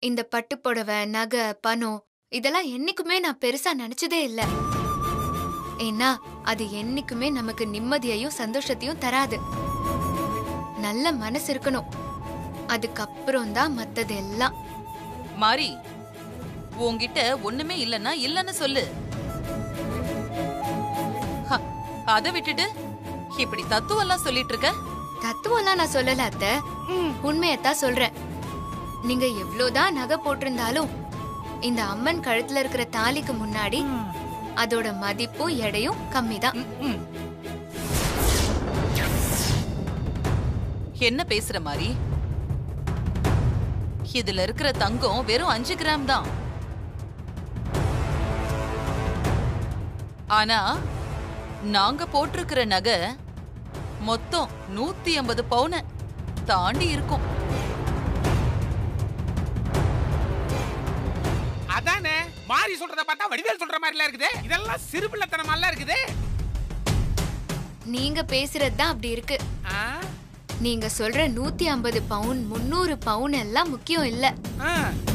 இந்த பட்டு புடவை நகை பணம் இதெல்லாம் என்னைக்குமே நான் பெருசா நினைச்சதே இல்ல ஏன்னா அது என்னைக்குமே நமக்கு நிம்மதியையும் சந்தோஷத்தையும் தராது நல்ல மனசு இருக்கணும் அதுக்கப்புறம் தான் மத்தது எல்லாம் மாறி உன்கிட்ட ஒண்ணுமே இல்லன்னா இல்லன்னு சொல்லு ஹ, அத விட்டுட்டு இப்படி தத்துவம் எல்லாம் சொல்லிட்டு இருக்க தத்துவம்லாம் நான் சொல்லல அத்த உண்மையத்தான் சொல்றேன் நீங்க எவ்வளவுதான் நகை போட்டிருந்தாலும் இந்த அம்மன் கழுத்துல இருக்கிற தாலிக்கு முன்னாடி அதோட மதிப்பும் எடையும் கம்மிதான் என்ன பேசுற மாதிரி இதுல இருக்கிற தங்கம் வெறும் அஞ்சு கிராம் தான் ஆனா நாங்க போட்டிருக்கிற நகை மொத்தம் நூத்தி ஐம்பது பவுன தாண்டி இருக்கும் அதானே மாறி சொல்றத பார்த்தா வடிவேல் சொல்ற மாதிரிலாம் இருக்குது இதெல்லாம் சிறுபிள்ளைத்தனமாலாம் இருக்குது நீங்க பேசுறது தான் அப்படி இருக்கு ஆ? நீங்க சொல்ற நூத்தி ஐம்பது பவுன் முன்னூறு பவுன் எல்லாம் முக்கியம் இல்ல ஆ.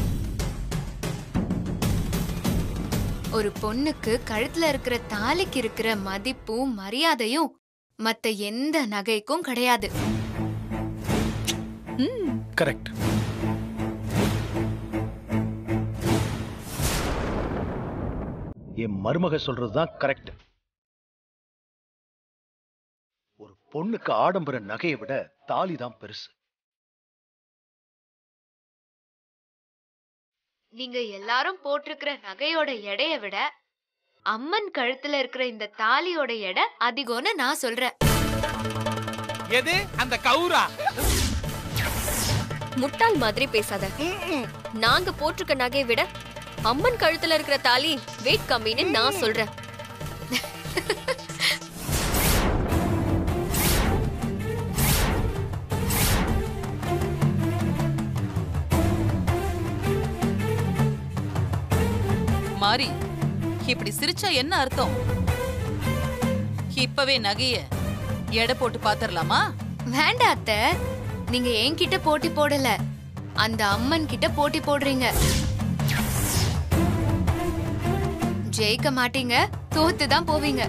ஒரு பொண்ணுக்கு கழுத்துல இருக்கிற தாலிக்கு இருக்கிற மதிப்பும் மரியாதையும் மத்த எந்த நகைக்கும் கிடையாது கரெக்ட் என் மருமக சொல்றதுதான் கரெக்ட் ஒரு பொண்ணுக்கு ஆடம்பர நகையை விட தாலி தான் பெருசு நீங்க எல்லாரும் போட்டிருக்கிற நகையோட எடைய விட அம்மன் கழுத்துல இருக்கிற இந்த தாலியோட எடை அதிகம்னு நான் சொல்றேன் எது அந்த கௌரா முட்டாள் மாதிரி பேசாத நாங்க போட்டிருக்க நகையை விட அம்மன் கழுத்துல இருக்கிற தாலி வெயிட் கம்மின்னு நான் சொல்றேன் மாறி இப்படி சிரிச்சா என்ன அர்த்தம் இப்பவே நகைய எடை போட்டு பாத்திரலாமா வேண்டாம் அத்தை நீங்க என்கிட்ட போட்டி போடல அந்த அம்மன் கிட்ட போட்டி போடுறீங்க ஜெயிக்க மாட்டீங்க தோத்து தான் போவீங்க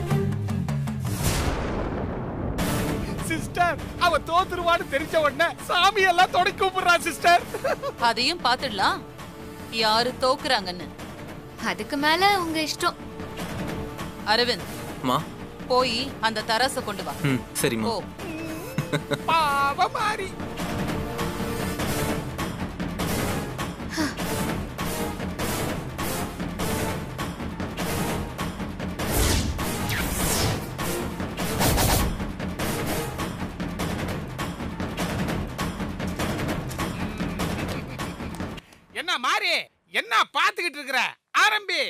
சிஸ்டர் அவ தோத்துருவான்னு தெரிஞ்ச உடனே சாமி எல்லாம் தொடக்கி கூப்பிடுறா சிஸ்டர் அதையும் பாத்துடலாம் யாரு தோக்குறாங்கன்னு அதுக்கு மேல உங்க இஷ்டம் அரவிந்த் மா போய் அந்த தராச கொண்டு வா ம் சரிம்மா ஓ பாவ மாறி என்ன மாறி என்ன பாத்துக்கிட்டு இருக்கிற ஆரம்பி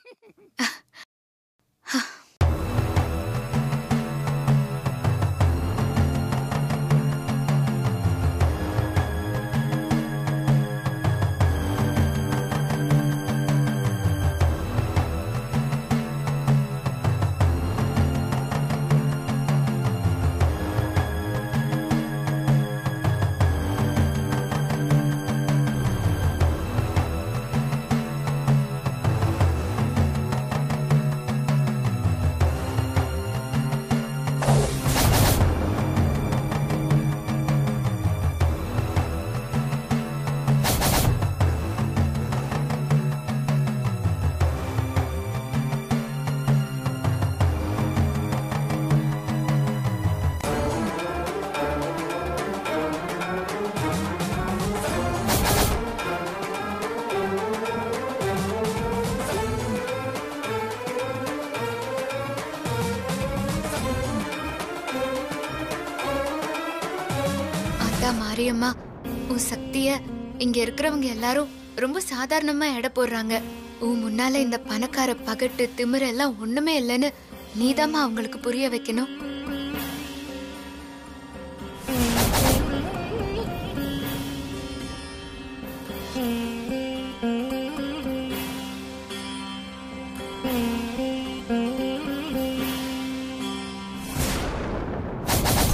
அத்தா மாரியம்மா உன் சக்திய இங்க இருக்கிறவங்க எல்லாரும் ரொம்ப சாதாரணமா எடை போடுறாங்க உன் முன்னால இந்த பணக்கார பகட்டு திமிரு எல்லாம் ஒண்ணுமே இல்லைன்னு நீதாம்மா அவங்களுக்கு புரிய வைக்கணும்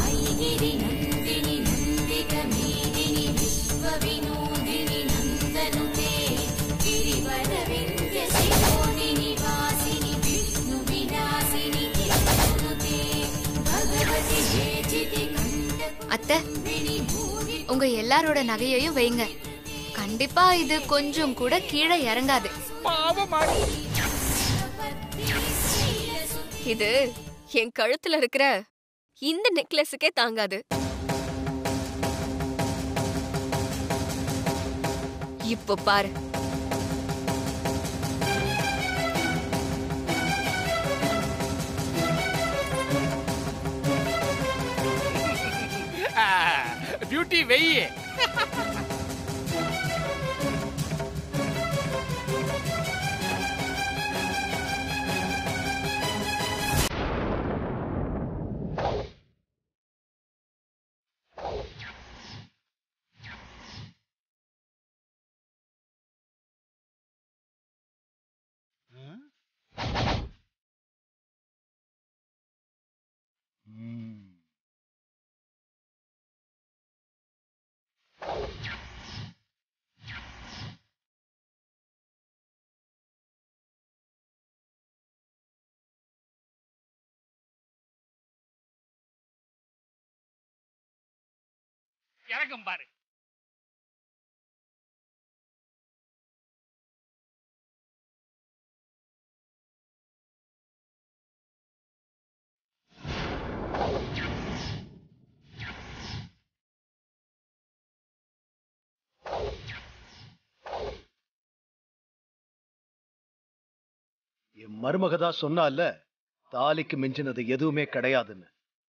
गिरिनन्दिनि नन्दितमेदिनि विश्वविनोदिनि नन्दन உங்க எல்லாரோட நகையையும் வைங்க கண்டிப்பா இது கொஞ்சம் கூட கீழே இறங்காது பாவம் மாறி இது என் கழுத்துல இருக்கிற இந்த நெக்லஸுக்கே தாங்காது இப்போ பாரு பியூட்டி வெயி ம். இறங்கும் பாரு என் மருமக தான் சொன்னால தாலிக்கு மிஞ்சினது எதுவுமே கிடையாதுன்னு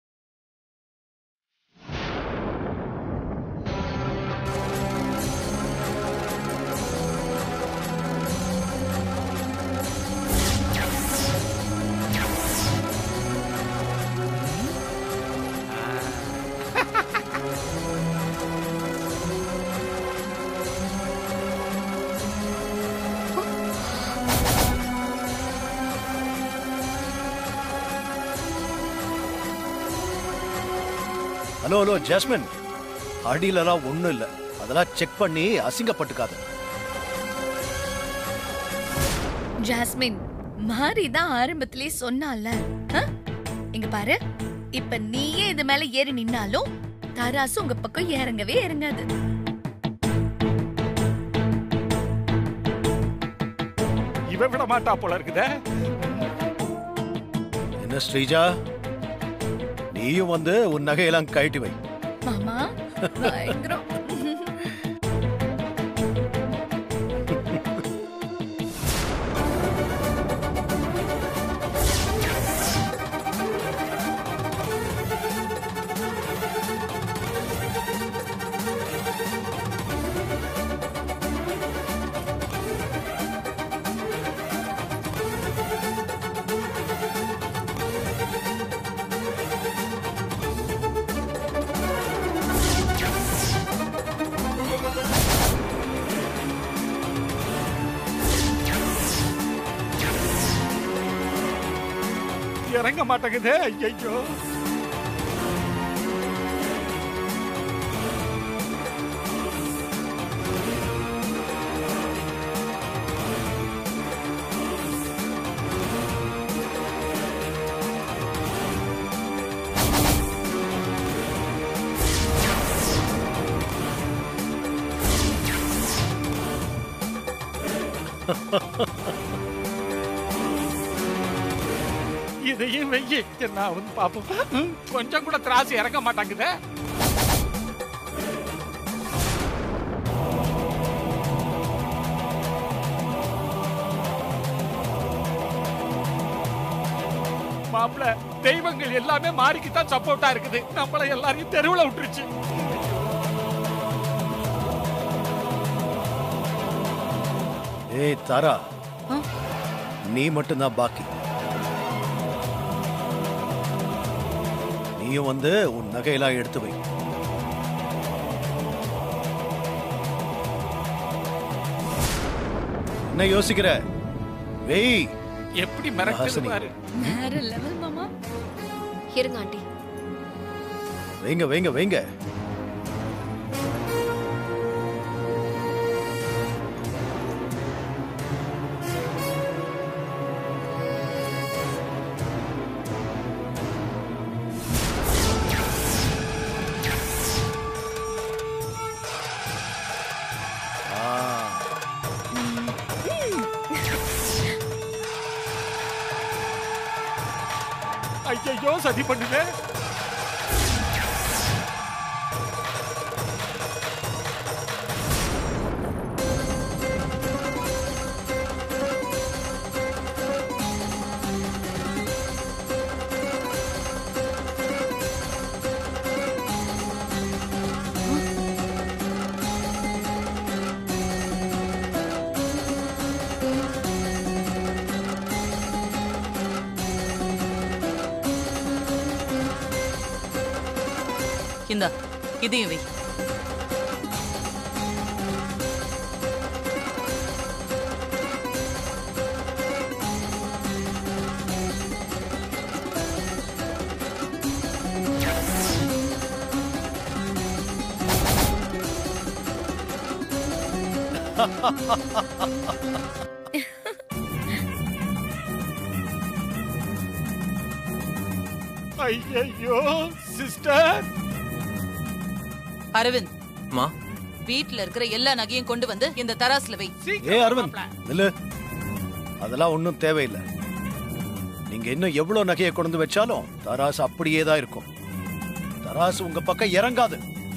ஹலோ ஹலோ ஜாஸ்மின் அடியிலலாம் ஒண்ணும் இல்ல அதெல்லாம் செக் பண்ணி அசிங்கப்பட்டுக்காத ஜாஸ்மின் மாரி தான் ஆரம்பத்திலே சொன்னால இங்க பாரு இப்ப நீயே இது மேல ஏறி நின்னாலும் தராசு உங்க பக்கம் இறங்கவே இறங்காது இவ விட மாட்டா போல இருக்குதே என்ன ஸ்ரீஜா நீயும் வந்து உன் நகையெல்லாம் கழட்டி வை மாமா பயங்கரம் இறங்க மாட்டேங்குதே ஐயோ இதையும் வெய்ய என்ன வந்து பாப்போம் கொஞ்சம் கூட திராசு இறங்க மாட்டாங்குதே மாப்பிள தெய்வங்கள் எல்லாமே மாறிக்கு தான் சப்போர்ட்டா இருக்குது நம்மள எல்லாரையும் தெருவுல விட்டுருச்சு ஏய் தாரா ஆ? நீ மட்டும்தான் பாக்கி நீயும் வந்து உன் நகையெல்லாம் எடுத்து வை என்ன யோசிக்கிற வெய் எப்படி மிரட்டுது ஹாசினி. பாரு வேற லெவல் மாமா இருங்க ஆண்டி வைங்க வைங்க வைங்க ஐயோ சதி பண்ணுதே இந்தா இதையும் வை ஐயோ சிஸ்டர் அரவிந்த் மா வீட்ல இருக்கிற எல்லா நகையும் கொண்டு வந்து இந்த தராசுல வை ஏ அரவிந்த் இல்ல அதெல்லாம் ஒண்ணும் தேவையில்லை நீங்க இன்னும் எவ்வளவு நகையை கொண்டு வந்து வச்சாலும் தராசு அப்படியே தான் இருக்கும் தராசு உங்க பக்கம் இறங்காது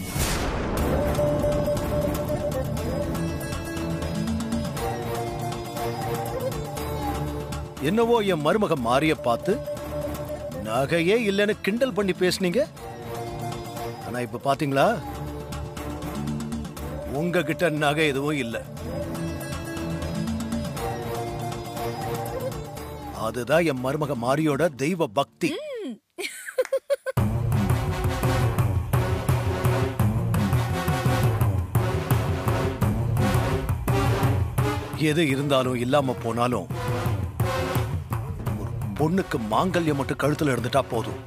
என்னவோ என் மருமக மாறிய பார்த்து நகையே இல்லைன்னு கிண்டல் பண்ணி பேசுனீங்க ஆனா இப்ப பாத்தீங்களா உங்ககிட்ட நகை எதுவும் இல்லை அதுதான் என் மருமக மாரியோட தெய்வ பக்தி எது இருந்தாலும் இல்லாம போனாலும் ஒரு பொண்ணுக்கு மாங்கல்யம் மட்டும் கழுத்துல இருந்துட்டா போதும்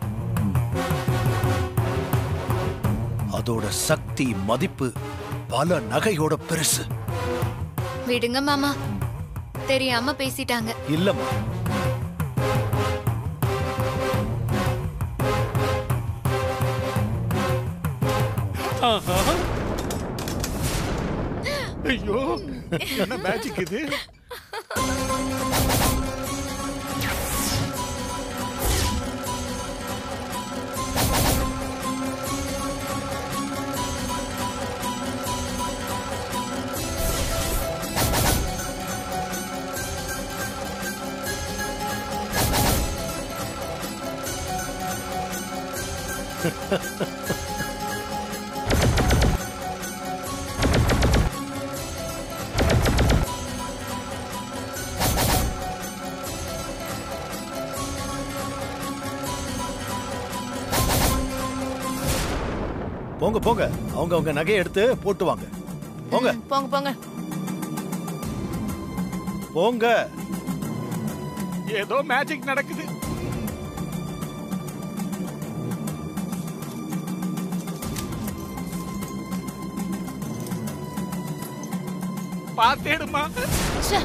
அதோட சக்தி மதிப்பு பல நகையோட பெருசு விடுங்க மாமா தெரியாம பேசிட்டாங்க இல்லம்மா ஆஹா. ஐயோ என்ன மேஜிக் இது போங்க போங்க அவங்க அவங்க நகையை எடுத்து போட்டு வாங்க போங்க ம், போங்க போங்க போங்க ஏதோ மேஜிக் நடக்குது பார்த்தேடுமா ச்சே.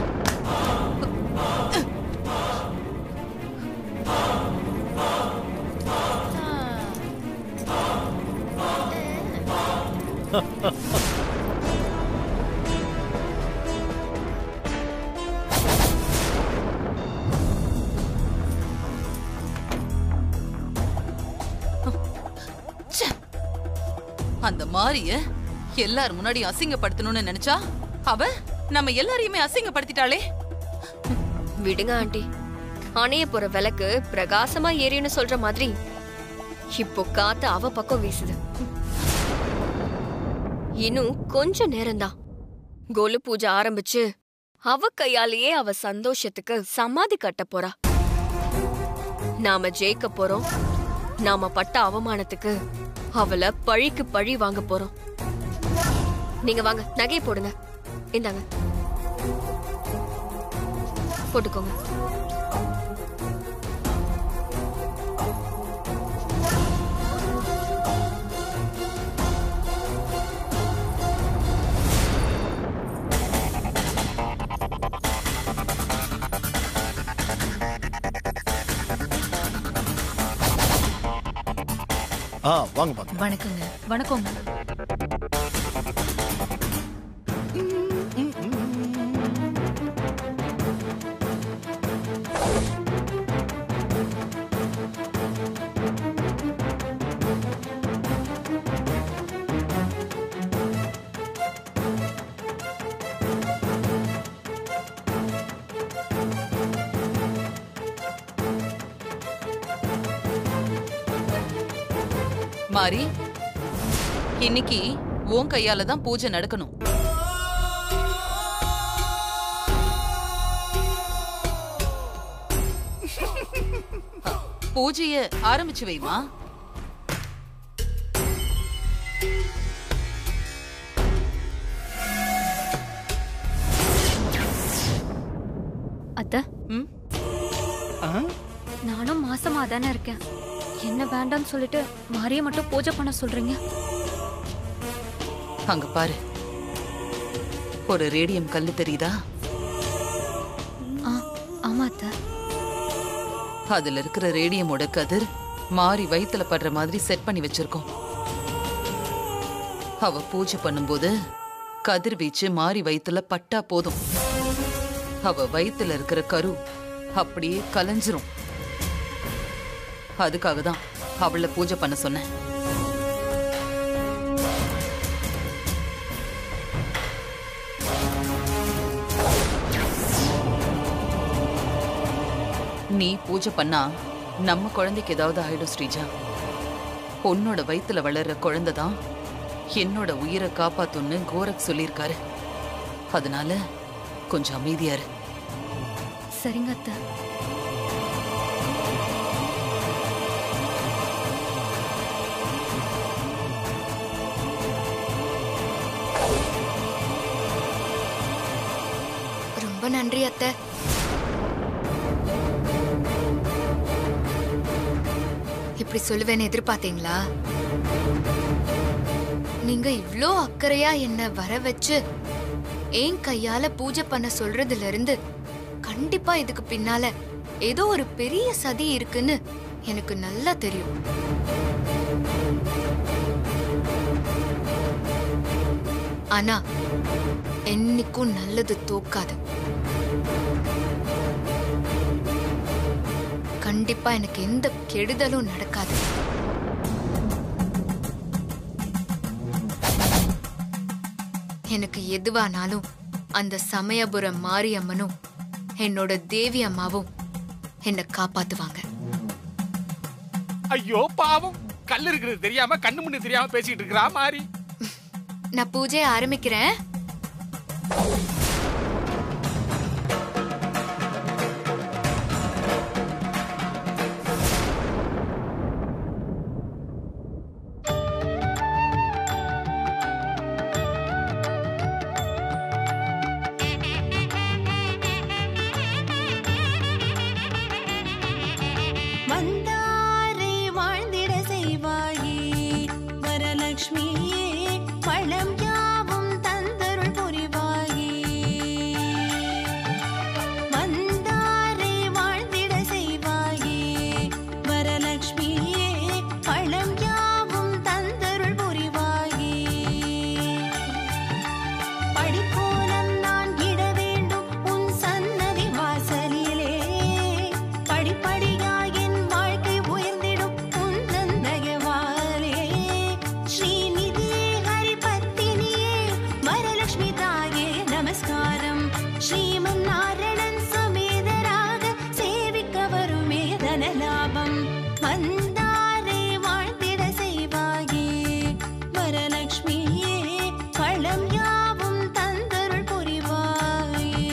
அந்த மாரிய எல்லார் முன்னாடி அசிங்கப்படுத்தணும்னு நினைச்சா அவ நம்ம எல்லாரையுமே அசிங்கப்படுத்திட்டாளே விடுங்க ஆண்டி அணைய போற விளக்கு பிரகாசமா எரியும்னு சொல்ற மாதிரி இப்போ காத்து அவ பக்கம் வீசுது இன்னும் கொஞ்ச நேரம்தான் கோலு பூஜை ஆரம்பிச்சு அவ கையாலேயே அவ சந்தோஷத்துக்கு சமாதி கட்ட போறா நாம ஜெயிக்க போறோம் நாம பட்ட அவமானத்துக்கு அவளை பழிக்கு பழி வாங்க போறோம் நீங்க வாங்க நகையை போடுங்க இந்தாங்க போட்டுக்கோங்க ஆ வாங்க வாங்க வணக்கங்க வணக்கம் மாரி இன்னைக்கு உன் கையால தான் பூஜை நடக்கணும் பூஜைய ஆரம்பிச்சு வைமா அத்த ம் நானும் மாசமா தானே இருக்கேன் என்ன வேண்டாம்னு சொல்லிட்டு மாரிய மட்டும் பூஜை பண்ண சொல்றீங்க அங்க பாரு ஒரு ரேடியம் கல்லு தெரியுதா ஆ ஆமா அத்த அதுல இருக்கிற ரேடியமோட கதிர் மாறி வயித்துல படுற மாதிரி செட் பண்ணி வச்சிருக்கோம் அவ பூஜை பண்ணும்போது கதிர் வீச்சு மாறி வயித்துல பட்டா போதும் அவ வயித்துல இருக்கிற கரு அப்படியே கலைஞ்சிரும் அதுக்காக தான் அவளை பூஜை பண்ண சொன்னேன் நீ பூஜை பண்ணா நம்ம குழந்தைக்கு ஏதாவது ஆயிடும் ஸ்ரீஜா உன்னோட வயித்துல வளர்ற குழந்தை தான் என்னோட உயிரை காப்பாத்துன்னு கோரக் சொல்லியிருக்காரு அதனால கொஞ்சம் அமைதியா இரு சரிங்க அத்த ரொம்ப நன்றி அத்தை இப்படி சொல்லுவேன்னு எதிர்பார்த்தீங்களா நீங்க இவ்ளோ அக்கறையா என்ன வர வச்சு ஏன் கையால பூஜை பண்ண சொல்றதுல இருந்து கண்டிப்பா இதுக்கு பின்னால ஏதோ ஒரு பெரிய சதி இருக்குன்னு எனக்கு நல்லா தெரியும் ஆனா என்னைக்கும் நல்லது தோக்காது கண்டிப்பா எனக்கு எந்த கெடுதலும் நடக்காது எனக்கு எதுவானாலும் அந்த சமயபுரம் மாரியம்மனும் என்னோட தேவி அம்மாவும் என்னை காப்பாத்துவாங்க ஐயோ பாவம் கல் இருக்கிறது தெரியாம கண்ணு முன்னு தெரியாம பேசிட்டு இருக்கிறா மாறி நான் பூஜையை ஆரம்பிக்கிறேன் வந்தாரை வாழ்ந்திட செய்வாயே வரலட்சுமியே பழம் யாவும் தந்தருள் புரிவாயே வந்தாரை வாழ்ந்திட செய்வாயே வரலட்சுமியே பழம் யாவும் தந்தருள் புரிவாயே படிப்போலம் நான் இட வேண்டும் உன் சன்னதி வாசலிலே படிப்படியாய் என் வாழ்க்கை உயர்ந்திடும் உன் நந்தயவாலே ஸ்ரீநிதியே ஹரிபத்தினியே வரலட்சுமி தாயே நமஸ்காரம் ஸ்ரீமன் நாரணன் சமேதராக சேவிக்க வருமே தனலாபம் வந்தாரே வாழ்ந்திட செய்வாயே வரலட்சுமியே பழம் யாவும் தந்தருள் புரிவாயே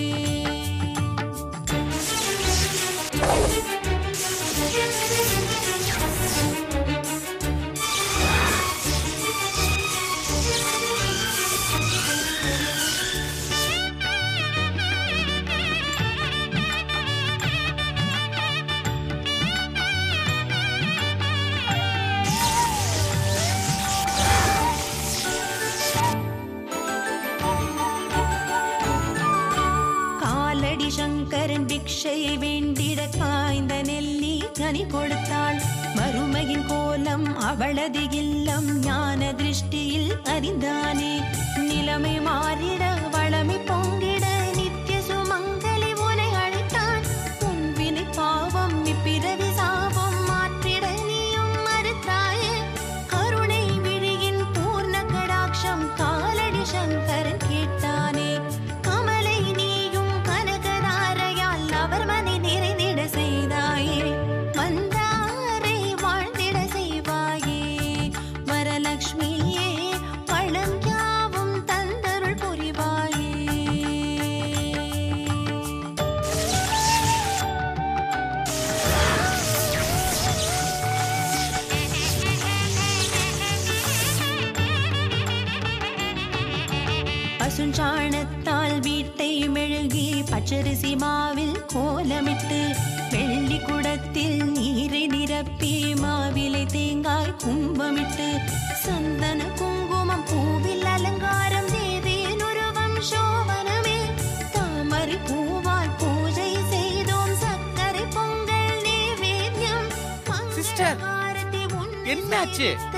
காலடி சங்கரன் பிக்ஷையை வேண்டிட காய்ந்த நெல்லி கனி கொடுத்தாள் மறுமையின் கோலம் அவளது இல்லம் ஞான திருஷ்டியில் அறிந்தானே நிலைமை மாறிட வளமை பொங்கிட நித்திய சுமங்கலி உனை அழைத்தான் உன் வினை பாவம் இப்பிறவி சாபம் மாற்றிட நீயும் மறுத்தாயே கருணை விழியின் பூர்ண கடாட்சம் காலடி சங்கரன் கேட்டானே கமலை நீயும் கனகதாரையால் அவர் மனை நிறைந்திட செய்தாயே வந்தாரை வாழ்ந்திட செய்வாயே பச்சரிசி மாவில் கோலமிட்டு வெள்ளி குடத்தில் நீரை நிரப்பி மாவிலை தேங்காய் கும்பமிட்டு சந்தன குங்குமம் பூவில் அலங்காரம் தேவியின் உருவம் சோபனமே தாமரை பூவால் பூஜை செய்தோம் சர்க்கரை பொங்கல் நைவேத்தியம் சிஸ்டர், மங்கள ஆரத்தி உன் என்னாச்சு